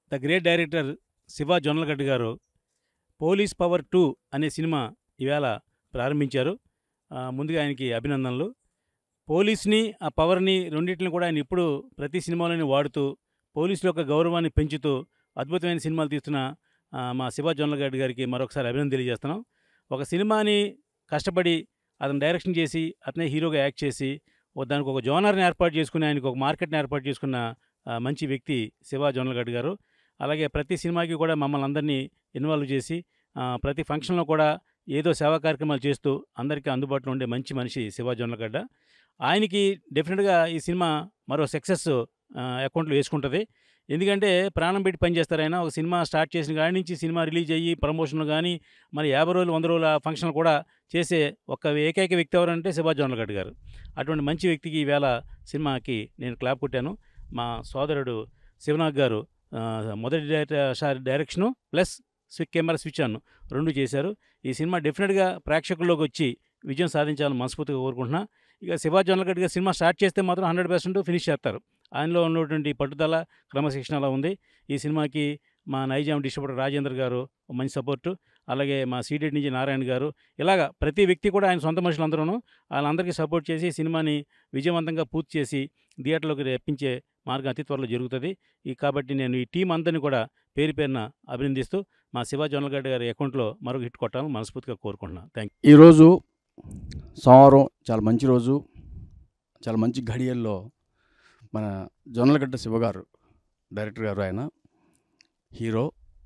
the great director Shiva Jonnalagadda garu police power two అనే cinema ఈవేళ ప్రారంభించారు ఆ, ముందుగా ఆయనకి అభినందనలు పోలీస్ని ఆ పవర్ని రెండింటిని కూడా ఆయన ఇప్పుడు ప్రతి సినిమాలోని వాడుతూ పోలీసుల యొక్క గౌరవాన్ని పెంచుతూ అద్భుతమైన సినిమాలు తీస్తున్న ఆ, మా శివ జొన్నలగడ్డ గారికి మరొకసారి అభినందన తెలియజేస్తున్నాం ఒక సినిమాని కష్టపడి అతను డైరెక్షన్ చేసి అతనే హీరోగా యాక్ట్ చేసి ఓ దానికి ఒక జోనర్ని ఏర్పాటు చేసుకుని ఆయనకు ఒక మార్కెట్ని ఏర్పాటు చేసుకున్న ఆ, మంచి వ్యక్తి శివ జొన్నలగడ్డ గారు అలాగే ప్రతి సినిమాకి కూడా మమ్మల్ని అందరినీ ఇన్వాల్వ్ చేసి ఆ, ప్రతి ఫంక్షన్లో కూడా ఏదో సేవా కార్యక్రమాలు చేస్తూ అందరికీ అందుబాటులో ఉండే మంచి మనిషి శివ జొన్నలగడ్డ ఆయనకి డెఫినెట్గా ఈ సినిమా మరో సక్సెస్ అకౌంట్లో వేసుకుంటుంది ఎందుకంటే ప్రాణం పెట్టి పనిచేస్తారు ఆయన ఒక సినిమా స్టార్ట్ చేసిన కాడి నుంచి సినిమా రిలీజ్ అయ్యి ప్రమోషన్లు కానీ మరి యాభై రోజులు వంద రోజుల ఫంక్షన్లు కూడా చేసే ఒక ఏకైక వ్యక్తి ఎవరంటే శివ జొన్నలగడ్డ గారు అటువంటి మంచి వ్యక్తికి ఈవేళ సినిమాకి నేను క్లాప్ కొట్టాను మా సోదరుడు శివనాగ్ గారు ఆ, మొదటి డైరెక్ట- సారి direction plus switch camera switch on రెండు చేశారు ఈ సినిమా డెఫినెట్గా ప్రేక్షకుల్లోకి వచ్చి విజయం సాధించాలని మనస్ఫూర్తిగా కోరుకుంటున్నా ఇక శివ జొన్నలగడ్డ గారు సినిమా స్టార్ట్ చేస్తే మాత్రం హండ్రెడ్ పర్సెంట్ ఫినిష్ చేస్తారు ఆయనలో ఉన్నటువంటి పట్టుదల క్రమశిక్షణ అలా ఉంది ఈ సినిమాకి మా నైజాం డిస్ట్రిబ్యూటర్ రాజేంద్ర గారు ఒక మంచి సపోర్టు అలాగే మా సీడెడ్ నుంచి నారాయణ గారు ఇలాగా ప్రతి వ్యక్తి కూడా ఆయన సొంత మనుషులందరూ వాళ్ళందరికీ సపోర్ట్ చేసి ఈ సినిమాని విజయవంతంగా పూర్తి చేసి థియేటర్లోకి రప్పించే మార్గం అతి త్వరలో జరుగుతుంది ఈ కాబట్టి నేను ఈ టీం అందరినీ కూడా పేరు పేరున అభినందిస్తూ మా శివ జొన్నలగడ్డ గారి అకౌంట్లో మరొక హిట్ కొట్టాలని మనస్ఫూర్తిగా కోరుకుంటున్నాను థ్యాంక్ ఈరోజు సోమవారం చాలా మంచి రోజు చాలా మంచి ఘడియల్లో మన జొన్నలగడ్డ శివగారు డైరెక్టర్ గారు ఆయన హీరో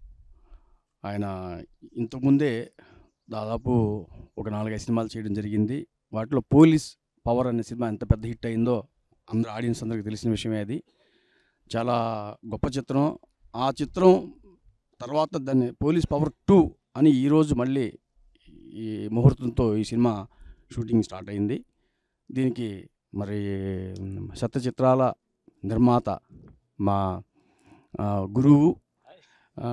ఆయన ఇంతకుముందే దాదాపు ఒక నాలుగైదు సినిమాలు చేయడం జరిగింది వాటిలో పోలీస్ పవర్ అనే సినిమా ఎంత పెద్ద హిట్ అయిందో అందరూ ఆడియన్స్ అందరికీ తెలిసిన విషయమే అది చాలా గొప్ప చిత్రం ఆ చిత్రం తర్వాత దాన్ని పోలీస్ పవర్ టూ అని ఈరోజు మళ్ళీ ఈ ముహూర్తంతో ఈ సినిమా షూటింగ్ స్టార్ట్ అయింది దీనికి మరి సత్య చిత్రాల నిర్మాత మా ఆ, గురువు ఆ,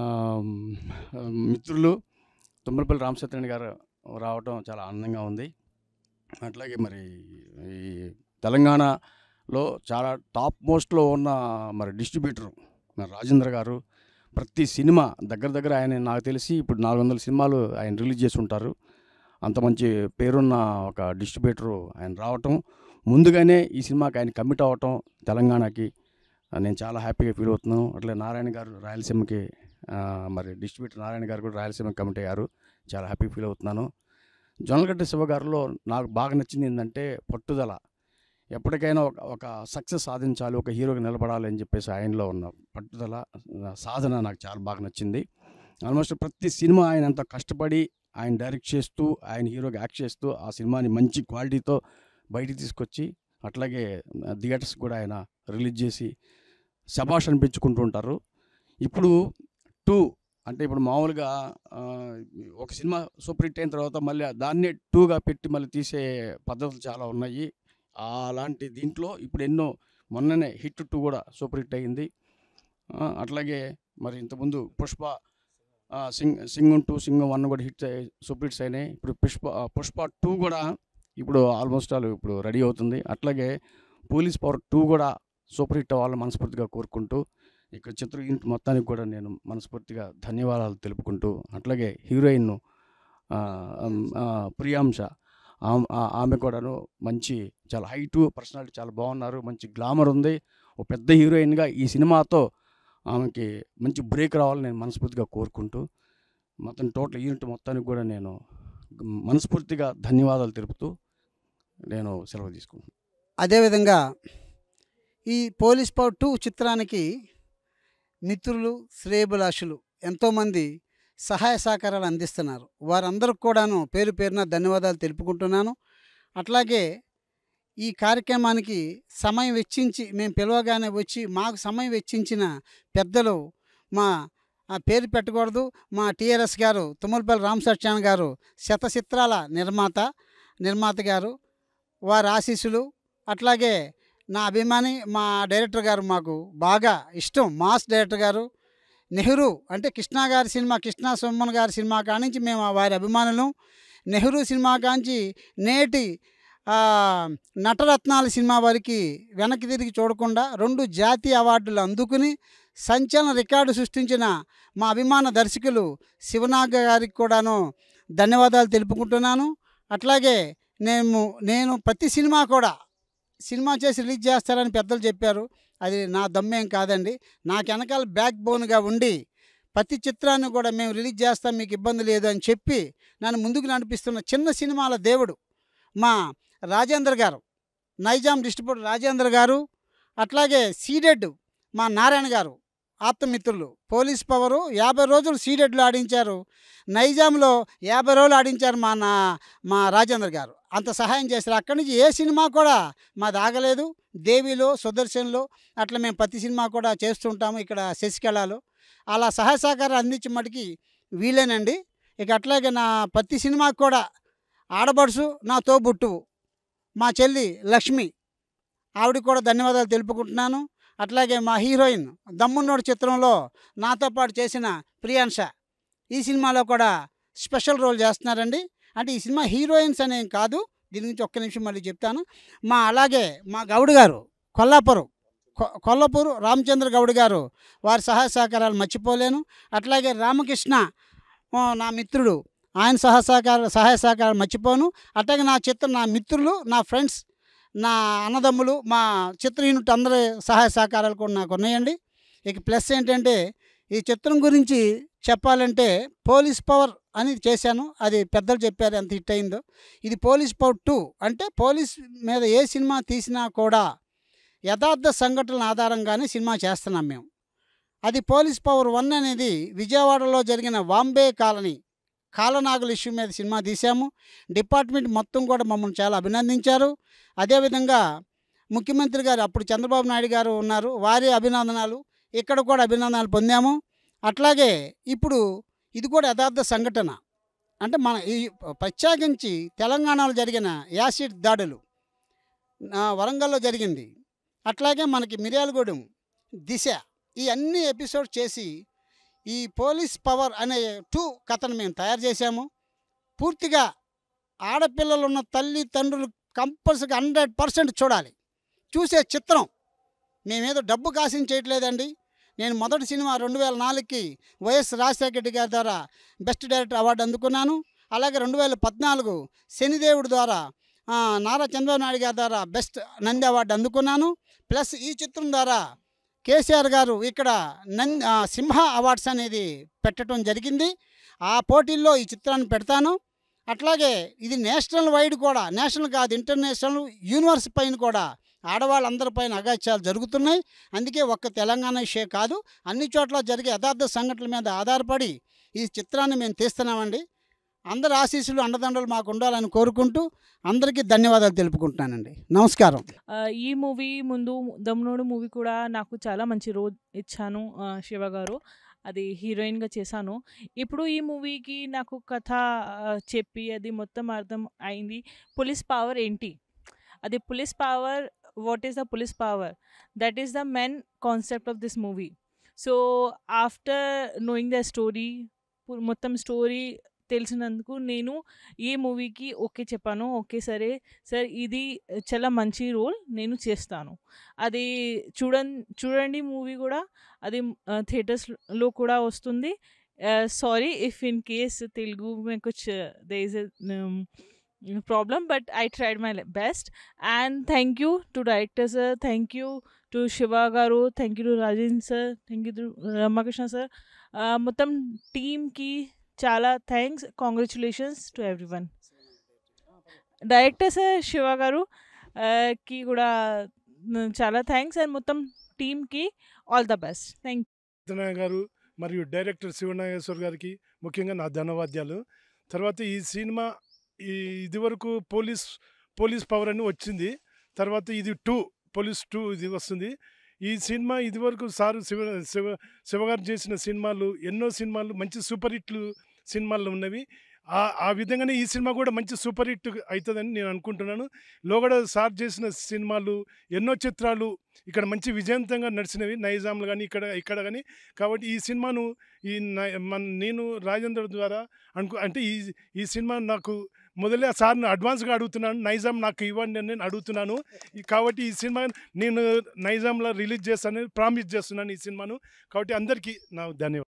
మిత్రులు తుమ్మలపల్లి రామసత్యనారాయణ గారు రావటం చాలా ఆనందంగా ఉంది అట్లాగే మరి ఈ తెలంగాణలో చాలా టాప్ మోస్ట్లో ఉన్న మరి డిస్ట్రిబ్యూటర్ మరి రాజేంద్ర గారు ప్రతి సినిమా దగ్గర దగ్గర ఆయన నాకు తెలిసి ఇప్పుడు నాలుగు వందల సినిమాలు ఆయన రిలీజ్ చేసి ఉంటారు అంత మంచి పేరున్న ఒక డిస్ట్రిబ్యూటరు ఆయన రావటం ముందుగానే ఈ సినిమాకి ఆయన కమిట్ అవ్వటం తెలంగాణకి ఆ, నేను చాలా హ్యాపీగా ఫీల్ అవుతున్నాను అట్లే నారాయణ గారు రాయలసీమకి ఆ, మరి డిస్ట్రిబ్యూటర్ నారాయణ గారు కూడా రాయలసీమకి కమిట్ అయ్యారు చాలా హ్యాపీ ఫీల్ అవుతున్నాను జొన్నలగడ్డ శివ గారిలో నాకు బాగా నచ్చింది ఏంటంటే పట్టుదల ఎప్పటికైనా ఒక ఒక సక్సెస్ సాధించాలి ఒక హీరోకి నిలబడాలి అని చెప్పేసి ఆయనలో ఉన్న పట్టుదల ఆ, సాధన నాకు చాలా బాగా నచ్చింది ఆల్మోస్ట్ ప్రతి సినిమా ఆయన అంత కష్టపడి ఆయన డైరెక్ట్ చేస్తూ ఆయన హీరోకి యాక్ట్ చేస్తూ ఆ సినిమాని మంచి క్వాలిటీతో బయటికి తీసుకొచ్చి అట్లాగే థియేటర్స్ కూడా ఆయన రిలీజ్ చేసి శబాష్ అనిపించుకుంటూ ఉంటారు ఇప్పుడు టూ అంటే ఇప్పుడు మామూలుగా ఆ, ఒక సినిమా సూపర్ హిట్ అయిన తర్వాత మళ్ళీ దాన్నే టూగా పెట్టి మళ్ళీ తీసే పద్ధతులు చాలా ఉన్నాయి అలాంటి దీంట్లో ఇప్పుడు ఎన్నో మొన్ననే హిట్ టూ కూడా సూపర్ హిట్ అయ్యింది ఆ, అట్లాగే మరి ఇంతకుముందు పుష్ప ఆ, సింగ్ సింగం టూ సింగం వన్ కూడా హిట్ అయ్యి సూపర్ హిట్స్ అయినాయి ఇప్పుడు పుష్ప ఆ, పుష్ప టూ కూడా ఇప్పుడు ఆల్మోస్ట్ ఆల్ ఇప్పుడు రెడీ అవుతుంది అట్లాగే పోలీస్ పవర్ టూ కూడా సూపర్ హిట్ అవ్వాలని మనస్ఫూర్తిగా కోరుకుంటూ ఇక్కడ చిత్ర యూనిట్ మొత్తానికి కూడా నేను మనస్ఫూర్తిగా ధన్యవాదాలు తెలుపుకుంటూ అట్లాగే హీరోయిన్ ఆ, ఆమ్, ఆ, ప్రియాంశ ఆమ్- ఆ- ఆమె కూడాను మంచి చాలా హైటు పర్సనాలిటీ చాలా బాగున్నారు మంచి గ్లామర్ ఉంది ఒక పెద్ద హీరోయిన్గా ఈ సినిమాతో ఆమెకి మంచి బ్రేక్ రావాలని నేను మనస్ఫూర్తిగా కోరుకుంటూ మొత్తం టోటల్ యూనిట్ మొత్తానికి కూడా నేను మనస్ఫూర్తిగా ధన్యవాదాలు తెలుపుతూ నేను సెలవు తీసుకుంటాను అదేవిధంగా ఈ పోలీస్ పవర్ టూ చిత్రానికి మిత్రులు శ్రేయభిలాషులు ఎంతోమంది సహాయ సహకారాలు అందిస్తున్నారు వారందరికి కూడాను పేరు పేరున ధన్యవాదాలు తెలుపుకుంటున్నాను అట్లాగే ఈ కార్యక్రమానికి సమయం వెచ్చించి మేము పిలవగానే వచ్చి మాకు సమయం వెచ్చించిన పెద్దలు మా ఆ పేరు పెట్టకూడదు మా టీఆర్ఎస్ గారు తుమ్మలపల్లి రామ్ సత్యాన్ గారు శతచిత్రాల నిర్మాత నిర్మాత గారు వారి ఆశీస్సులు అట్లాగే నా అభిమాని మా డైరెక్టర్ గారు మాకు బాగా ఇష్టం మాస్ డైరెక్టర్ గారు నెహ్రూ అంటే కృష్ణ గారి సినిమా కృష్ణ సోమన్ గారి సినిమా కానించి మేము వారి అభిమానులు నెహ్రూ సినిమా కాంచి నేటి ఆ, నటరత్నాల సినిమా వారికి వెనక్కి తిరిగి చూడకుండా రెండు జాతీయ అవార్డులు అందుకుని సంచలన రికార్డు సృష్టించిన మా అభిమాన దర్శకులు శివనాగ గారికి కూడాను ధన్యవాదాలు తెలుపుకుంటున్నాను అట్లాగే నేను నేను ప్రతి సినిమా కూడా సినిమా చేసి రిలీజ్ చేస్తారని పెద్దలు చెప్పారు అది నా దమ్మేం కాదండి నాకు వెనకాల బ్యాక్ బోన్గా ఉండి ప్రతి చిత్రాన్ని కూడా మేము రిలీజ్ చేస్తాం మీకు ఇబ్బంది లేదు అని చెప్పి నన్ను ముందుకు నడిపిస్తున్న చిన్న సినిమాల దేవుడు మా రాజేంద్ర గారు నైజాం డిస్ట్రిబ్యూటర్ రాజేంద్ర గారు అట్లాగే సీడెడ్ మా నారాయణ గారు ఆప్తమిత్రులు పోలీస్ పవరు యాభై రోజులు సీడెడ్లో ఆడించారు నైజాంలో యాభై రోజులు ఆడించారు మా నా మా రాజేంద్ర గారు అంత సహాయం చేశారు అక్కడి నుంచి ఏ సినిమా కూడా మాది ఆగలేదు దేవిలో సుదర్శన్లో అట్లా మేము ప్రతి సినిమా కూడా చేస్తుంటాము ఇక్కడ శశికళలో అలా సహాయ సహకారం అందించే మటుకి వీలేనండి ఇక అట్లాగే నా ప్రతి సినిమాకి కూడా ఆడబడుసు నా తోబుట్టువు మా చెల్లి లక్ష్మి ఆవిడకి కూడా ధన్యవాదాలు తెలుపుకుంటున్నాను అట్లాగే మా హీరోయిన్ దమ్మున్నోడు చిత్రంలో నాతో పాటు చేసిన ప్రియాంష ఈ సినిమాలో కూడా స్పెషల్ రోల్ చేస్తున్నారండి అంటే ఈ సినిమా హీరోయిన్స్ అనేం కాదు దీని గురించి ఒక్క నిమిషం మళ్ళీ చెప్తాను మా అలాగే మా గౌడ్ గారు కొల్లాపురం కొ- కొల్లాపూరు రామచంద్ర గౌడ్ గారు వారి సహాయ సహకారాలు మర్చిపోలేను అట్లాగే రామకృష్ణ ఆ, నా మిత్రుడు ఆయన సహాయ సహకార సహాయ సహకారాలు మర్చిపోను అట్లాగే నా చిత్రం నా మిత్రులు నా ఫ్రెండ్స్ నా అన్నదమ్ములు మా చిత్ర యూనిట్ అందరి సహాయ సహకారాలు కూడా నాకు ఉన్నాయండి ఇక ప్లస్ ఏంటంటే ఈ చిత్రం గురించి చెప్పాలంటే పోలీస్ పవర్ అని చేశాను అది పెద్దలు చెప్పారు ఎంత హిట్ అయిందో ఇది పోలీస్ పవర్ టూ అంటే పోలీస్ మీద ఏ సినిమా తీసినా కూడా యథార్థ సంఘటనల ఆధారంగానే సినిమా చేస్తున్నాం మేము అది పోలీస్ పవర్ వన్ అనేది విజయవాడలో జరిగిన వాంబే కాలనీ కాలనాగుల ఇష్యూ మీద సినిమా తీశాము డిపార్ట్మెంట్ మొత్తం కూడా మమ్మల్ని చాలా అభినందించారు అదేవిధంగా ముఖ్యమంత్రి గారు అప్పుడు చంద్రబాబు నాయుడు గారు ఉన్నారు వారి అభినందనాలు ఇక్కడ కూడా అభినందనలు పొందాము అట్లాగే ఇప్పుడు ఇది కూడా యథార్థ సంఘటన అంటే మన ఈ ప్రత్యేకించి తెలంగాణలో జరిగిన యాసిడ్ దాడులు ఆ, వరంగల్లో జరిగింది అట్లాగే మనకి మిర్యాలగూడెం దిశ ఈ అన్ని ఎపిసోడ్ చేసి ఈ పోలీస్ పవర్ అనే టూ కథను మేము తయారు చేశాము పూర్తిగా ఆడపిల్లలు ఉన్న తల్లి తండ్రులు కంపల్సరీగా హండ్రెడ్ పర్సెంట్ చూడాలి చూసే చిత్రం మేమేదో డబ్బు కాసిన చేయట్లేదండి నేను మొదటి సినిమా రెండు వేల నాలుగుకి వైఎస్ రాజశేఖర రెడ్డి గారి ద్వారా బెస్ట్ డైరెక్టర్ అవార్డు అందుకున్నాను అలాగే రెండు వేల పద్నాలుగు శనిదేవుడి ద్వారా ఆ, నారా చంద్రబాబు నాయుడు గారి ద్వారా బెస్ట్ నంది అవార్డు అందుకున్నాను ప్లస్ ఈ చిత్రం ద్వారా కేసీఆర్ గారు ఇక్కడ నం ఆ, సింహ అవార్డ్స్ అనేది పెట్టడం జరిగింది ఆ పోటీల్లో ఈ చిత్రాన్ని పెడతాను అట్లాగే ఇది నేషనల్ వైడ్ కూడా నేషనల్ కాదు ఇంటర్నేషనల్ యూనివర్స్ పైన కూడా ఆడవాళ్ళందరి పైన అగాత్యాలు జరుగుతున్నాయి అందుకే ఒక్క తెలంగాణ విషయం కాదు అన్ని చోట్ల జరిగే యథార్థ సంఘటనల మీద ఆధారపడి ఈ చిత్రాన్ని మేము తీస్తున్నామండి అందరి ఆశీస్సులు అండదండలు మాకు ఉండాలని కోరుకుంటూ అందరికీ ధన్యవాదాలు తెలుపుకుంటున్నానండి నమస్కారం ఆ, ఈ మూవీ ముందు దమ్మునోడు మూవీ కూడా నాకు చాలా మంచి రోల్ ఇచ్చాను ఆ, శివ గారు అది హీరోయిన్గా చేశాను ఇప్పుడు ఈ మూవీకి నాకు కథ ఆ, చెప్పి అది మొత్తం అర్థం అయింది పోలీస్ పవర్ ఏంటి అది police power what is the police power that is the main concept of this movie so after knowing the story మొత్తం స్టోరీ తెలిసినందుకు నేను ఈ మూవీకి ఓకే చెప్పాను ఓకే సరే సార్ ఇది చాలా మంచి రోల్ నేను చేస్తాను అది చూడం చూడండి మూవీ కూడా అది థియేటర్స్లో కూడా వస్తుంది sorry if in case Telugu మే కుచ్ there is problem but I tried my best and thank you to director sir thank you to Shiva garu thank you to Rajendra sir thank you to Ramakrishna sir మొత్తం టీమ్కి చాలా thanks congratulations to everyone director sir Shiva garu ఆ, కి కూడా న- చాలా thanks and మొత్తం టీమ్కి all the best thank Satyanarayana garu మరియు డైరెక్టర్ శివనాగేశ్వర్ గారికి ముఖ్యంగా నా ధన్యవాద్యాలు తర్వాత ఈ సినిమా ఈ ఇదివరకు పోలీస్ పోలీస్ పవర్ అని వచ్చింది తర్వాత ఇది టూ పోలీస్ టూ ఇది వస్తుంది ఈ సినిమా ఇదివరకు సారు శివ శివ శివగారు చేసిన సినిమాలు ఎన్నో సినిమాలు మంచి సూపర్ హిట్లు సినిమాలు ఉన్నవి ఆ ఆ విధంగానే ఈ సినిమా కూడా మంచి సూపర్ హిట్ అవుతుందని నేను అనుకుంటున్నాను లోగడ సార్ చేసిన సినిమాలు ఎన్నో చిత్రాలు ఇక్కడ మంచి విజయవంతంగా నడిచినవి నైజాంలు కానీ ఇక్కడ ఇక్కడ కానీ కాబట్టి ఈ సినిమాను ఈ నై- మన నేను రాజేంద్ర ద్వారా అనుకు అంటే ఈ ఈ సినిమా నాకు మొదలే సార్ని అడ్వాన్స్గా అడుగుతున్నాను నైజాం నాకు ఇవ్వండి అని నేను అడుగుతున్నాను ఈ- కాబట్టి ఈ సినిమా నేను నైజాంలో రిలీజ్ చేస్తానని ప్రామిస్ చేస్తున్నాను ఈ సినిమాను కాబట్టి అందరికీ నా ధన్యవాదాలు